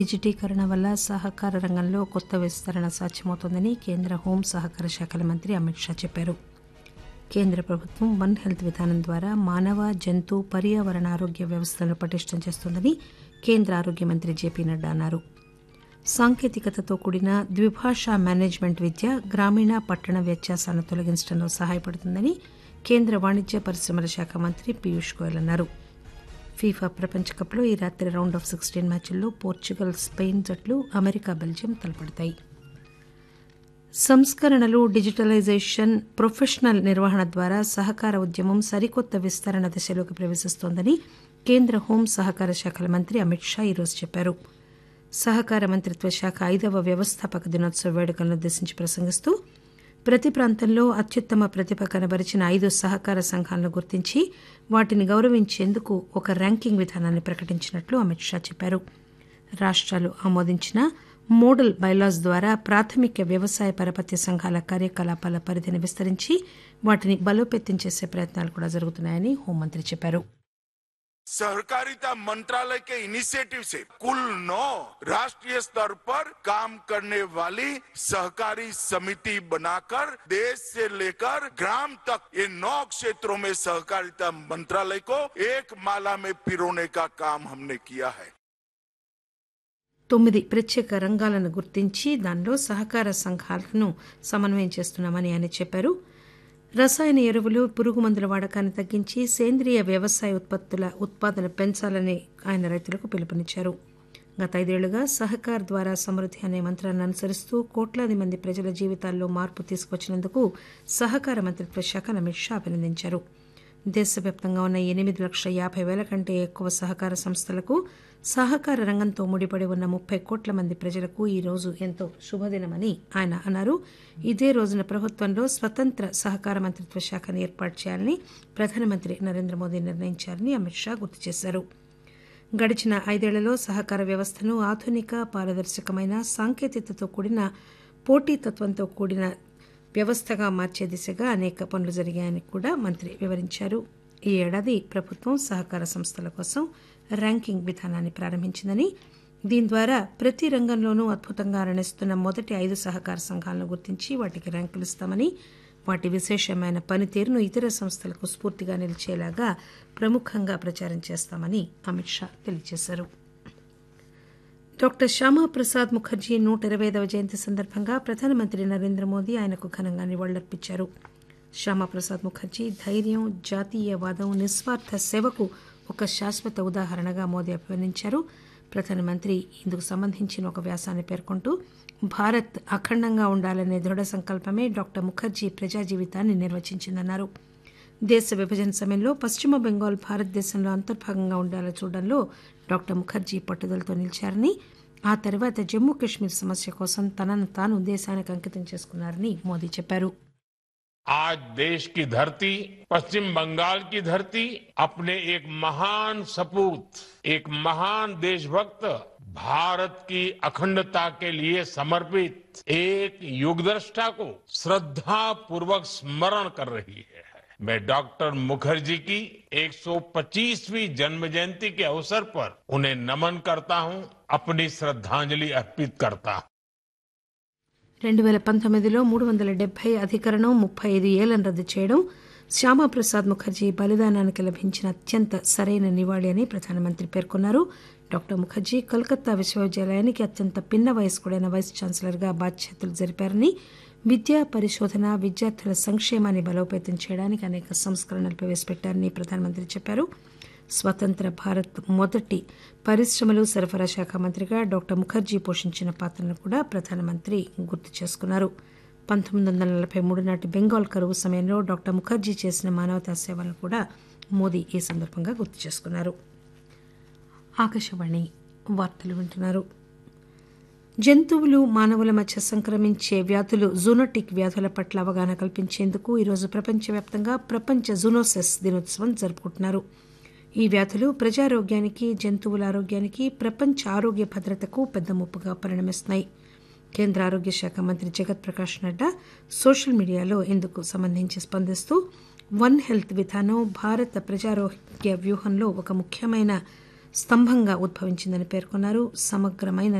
డిజిటీకరణ వల్ల సహకార రంగంలో కొత్త విస్తరణ సాధ్యమవుతోందని కేంద్ర హోం సహకార శాఖల మంత్రి అమిత్ షా చెప్పారు కేంద్ర ప్రభుత్వం వన్ హెల్త్ విధానం ద్వారా మానవ జంతు పర్యావరణ ఆరోగ్య వ్యవస్థలను పటిష్టం చేస్తోందని కేంద్ర ఆరోగ్య మంత్రి జేపీ నడ్డా అన్నారు సాంకేతికతతో కూడిన ద్విభాషా మేనేజ్మెంట్ విద్య గ్రామీణ పట్టణ వ్యత్యాసాలను తొలగించడంలో సహాయపడుతుందని కేంద్ర వాణిజ్య పరిశ్రమల శాఖ మంత్రి పీయూష్ గోయల్ అన్నారు ఫీఫా ప్రపంచ కప్లో ఈ రాత్రి రౌండ్ ఆఫ్ సిక్స్టీన్ మ్యాచ్ల్లో పోర్చుగల్ స్పెయిన్ జట్లు అమెరికా బెల్జియం తలపడతాయి సంస్కరణలు డిజిటలైజేషన్ ప్రొఫెషనల్ నిర్వహణ ద్వారా సహకార ఉద్యమం సరికొత్త విస్తరణ దశలోకి ప్రవేశిస్తోందని కేంద్ర హోం సహకార శాఖల మంత్రి అమిత్ షా ఈరోజు చెప్పారు సహకార మంత్రిత్వ శాఖ ఐదవ వ్యవస్థాపక దినోత్సవ వేడుకలను ఉద్దేశించి ప్రసంగిస్తూ ప్రతి ప్రాంతంలో అత్యుత్తమ ప్రతిభ కనబరిచిన ఐదు సహకార సంఘాలను గుర్తించి వాటిని గౌరవించేందుకు ఒక ర్యాంకింగ్ విధానాన్ని ప్రకటించినట్లు అమిత్ షా చెప్పారు రాష్ట్రాలు ఆమోదించిన మోడల్ బైలాస్ ద్వారా ప్రాథమిక వ్యవసాయ పరపతి సంఘాల కార్యకలాపాల పరిధిని విస్తరించి వాటిని బలోపేతం చేసే ప్రయత్నాలు కూడా జరుగుతున్నాయని హోంమంత్రి చెప్పారు सहकारिता मंत्रालय के इनिशिएटिव से कुल नौ राष्ट्रीय स्तर पर काम करने वाली सहकारी समिति बनाकर देश से लेकर ग्राम तक ये नौ क्षेत्रों में सहकारिता मंत्रालय को एक माला में पिरोने का काम हमने किया है తొమ్మిది ప్రత్యేక రంగాలను గుర్తించి దానిలో సహకార సంఘాలను సమన్వయం చేస్తున్నామని ఆయన చెప్పారు రసాయన ఎరువులు పురుగు మందుల వాడకాన్ని తగ్గించి సేంద్రియ వ్యవసాయ ఉత్పత్తుల ఉత్పాదన పెంచాలని ఆయన రైతులకు పిలుపునిచ్చారు గత ఐదేళ్లుగా సహకార్ ద్వారా సమృద్ధి అనే మంత్రాన్ని అనుసరిస్తూ కోట్లాది మంది ప్రజల జీవితాల్లో మార్పు తీసుకొచ్చినందుకు సహకార మంత్రిత్వ శాఖను అమిత్ షా అభినందించారు దేశవ్యాప్తంగా ఉన్న ఎనిమిది లక్షల యాభై వేల కంటే ఎక్కువ సహకార సంస్థలకు సహకార రంగంతో ముడిపడి ఉన్న ముప్పై కోట్ల మంది ప్రజలకు ఈ రోజు ఎంతో శుభదినమని ఆయన అన్నారు ఇదే రోజున ప్రభుత్వంలో స్వతంత్ర సహకార మంత్రిత్వ శాఖను ఏర్పాటు చేయాలని ప్రధానమంత్రి నరేంద్ర మోదీ నిర్ణయించారని అమిత్ షా గుర్తు చేశారు గడిచిన ఐదేళ్లలో సహకార వ్యవస్థను ఆధునిక పారదర్శకమైన సాంకేతికతతో కూడిన పోటీతత్వంతో కూడిన వ్యవస్థగా మార్చే దిశగా అనేక పనులు జరిగాయని కూడా మంత్రి వివరించారు ఈ ఏడాది ప్రభుత్వం సహకార సంస్థల కోసం ర్యాంకింగ్ విధానాన్ని ప్రారంభించిందని దీని ద్వారా ప్రతి రంగంలోనూ అద్భుతంగా రణిస్తున్న మొదటి ఐదు సహకార సంఘాలను గుర్తించి వాటికి ర్యాంకులు ఇస్తామని వాటి విశేషమైన పనితీరును ఇతర సంస్థలకు స్ఫూర్తిగా నిలిచేలాగా ప్రముఖంగా ప్రచారం చేస్తామని అమిత్ షా తెలియజేశారు డాక్టర్ శ్యామాప్రసాద్ ముఖర్జీ నూట ఇరవై ఐదవ జయంతి సందర్భంగా ప్రధానమంత్రి నరేంద్ర మోదీ ఆయనకు ఘనంగా నివాళులర్పించారు శ్యామాప్రసాద్ ముఖర్జీ ధైర్యం జాతీయవాదం నిస్వార్థ సేవకు ఒక శాశ్వత ఉదాహరణగా మోదీ అభివర్ణించారు ప్రధానమంత్రి ఇందుకు సంబంధించిన ఒక వ్యాసాన్ని పేర్కొంటూ భారత్ అఖండంగా ఉండాలనే దృఢ సంకల్పమే డాక్టర్ ముఖర్జీ ప్రజా జీవితాన్ని నిర్వచించిందన్నారు దేశ విభజన సమయంలో పశ్చిమ బెంగాల్ భారతదేశంలో అంతర్భాగంగా ఉండాలని చూడడంలో డాక్టర్ ముఖర్జీ పట్టుదలతో నిలిచారని ఆ తర్వాత జమ్మూ కాశ్మీర్ సమస్య కోసం తనను తాను దేశానికి అంకితం చేసుకున్నారని మోదీ చెప్పారు आज देश की धरती पश्चिम बंगाल की धरती अपने एक महान सपूत एक महान देशभक्त भारत की अखंडता के लिए समर्पित एक युगदृष्टा को श्रद्धा पूर्वक स्मरण कर रही है मैं डॉक्टर मुखर्जी की 125वीं जन्म जयंती के अवसर पर उन्हें नमन करता हूं अपनी श्रद्धांजलि अर्पित करता हूं రెండు వేల పంతొమ్మిదిలో మూడు వందల డెబ్బై అధికరణం ముప్పై ఐదు ఏళ్లను రద్దు చేయడం శ్యామాప్రసాద్ ముఖర్జీ బలిదానానికి లభించిన అత్యంత సరైన నివాళి అని ప్రధానమంత్రి పేర్కొన్నారు డాక్టర్ ముఖర్జీ కలకత్తా విశ్వవిద్యాలయానికి అత్యంత పిన్న వయస్కుడైన వైస్ ఛాన్సలర్గా బాధ్యతలు జరిపారని విద్యా పరిశోధన విద్యార్థుల సంక్షేమాన్ని బలోపేతం చేయడానికి అనేక సంస్కరణలు ప్రవేశపెట్టారని ప్రధానమంత్రి చెప్పారు స్వతంత్ర భారత్ మొదటి పరిశ్రమలు సరఫరా శాఖ మంత్రిగా డాక్టర్ ముఖర్జీ పోషించిన పాత్రను కూడా ప్రధానమంత్రి గుర్తు చేసుకున్నారు పంతొమ్మిది వందల నలభై మూడు నాటి బెంగాల్ కరువు సమయంలో డాక్టర్ ముఖర్జీ చేసిన మానవతా సేవలను కూడా మోదీ ఈ సందర్భంగా గుర్తు చేసుకున్నారు ఆకాశవాణి వార్తలు వింటున్నారు జంతువులు మానవుల మధ్య సంక్రమించే వ్యాధులు జూనోటిక్ వ్యాధుల పట్ల అవగాహన కల్పించేందుకు ఈరోజు ప్రపంచవ్యాప్తంగా ప్రపంచ జూనోసెస్ దినోత్సవం జరుపుకుంటున్నారు ఈ వ్యాధులు ప్రజారోగ్యానికి జంతువుల ఆరోగ్యానికి ప్రపంచ ఆరోగ్య భద్రతకు పెద్ద ముప్పుగా పరిణమిస్తున్నాయి కేంద్ర ఆరోగ్య శాఖ మంత్రి జగత్ ప్రకాష్ నడ్డా సోషల్ మీడియాలో ఇందుకు సంబంధించి స్పందిస్తూ వన్ హెల్త్ విధానం భారత ప్రజారోగ్య వ్యూహంలో ఒక ముఖ్యమైన స్తంభంగా ఉద్భవించిందని పేర్కొన్నారు సమగ్రమైన